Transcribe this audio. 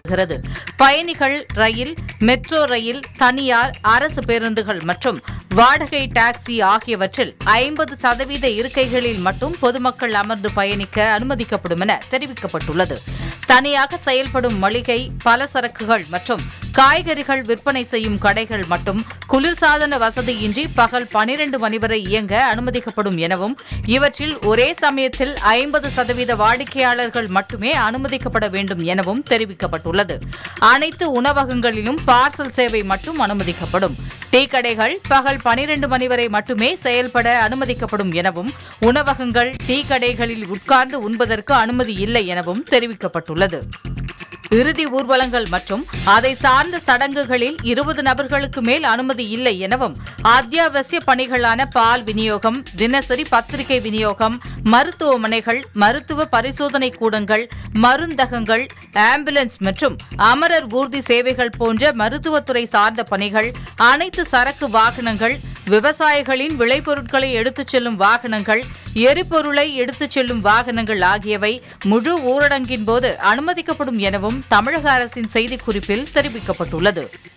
வருகிறது பயணிகள் ரயில் metro rail தனியார் அரசு பேருந்துகள் மற்றும் வாடகை டாக்ஸி ஆகியவற்றில் ஐம்பது சதவீத இருக்கைகளில் மட்டும் பொதுமக்கள் அமர்ந்து பயணிக்க அனுமதிக்கப்படும் என தெரிவிக்கப்பட்டுள்ளது தனியாக செயல்படும் மளிகை பலசரக்குகள் மற்றும் காய்கறிகள் விற்பனை செய்யும் கடைகள் மட்டும் குளிர்சாதன வசதியின்றி பகல் பனிரெண்டு மணி வரை இயங்க அனுமதிக்கப்படும் எனவும் இவற்றில் ஒரே சமயத்தில் ஐம்பது சதவீத வாடிக்கையாளர்கள் மட்டுமே அனுமதிக்கப்பட வேண்டும் எனவும் தெரிவிக்கப்பட்டுள்ளது அனைத்து உணவகங்களிலும் பார்சல் சேவை மட்டும் அனுமதிக்கப்படும் டீ கடைகள் பகல் பனிரெண்டு மணி வரை மட்டுமே செயல்பட அனுமதிக்கப்படும் எனவும் உணவகங்கள் டீ கடைகளில் உட்கார்ந்து உண்பதற்கு அனுமதி இல்லை எனவும் தெரிவிக்கப்பட்டுள்ளது இறுதி ஊர்வலங்கள் மற்றும் அதை சார்ந்த சடங்குகளில் இருபது நபர்களுக்கு மேல் அனுமதி இல்லை எனவும் அத்தியாவசிய பணிகளான பால் விநியோகம் தினசரி பத்திரிகை விநியோகம் மருத்துவமனைகள் மருத்துவ பரிசோதனை கூடங்கள் மருந்தகங்கள் ஆம்புலன்ஸ் மற்றும் அமரர் ஊர்தி சேவைகள் போன்ற மருத்துவத்துறை சார்ந்த பணிகள் அனைத்து சரக்கு வாகனங்கள் விவசாயிகளின் விளைபொருட்களை எடுத்துச் செல்லும் வாகனங்கள் எரிபொருளை எடுத்துச் செல்லும் வாகனங்கள் ஆகியவை முழு ஊரடங்கின் போது அனுமதிக்கப்படும் எனவும் தமிழக அரசின் செய்திக்குறிப்பில் தெரிவிக்கப்பட்டுள்ளது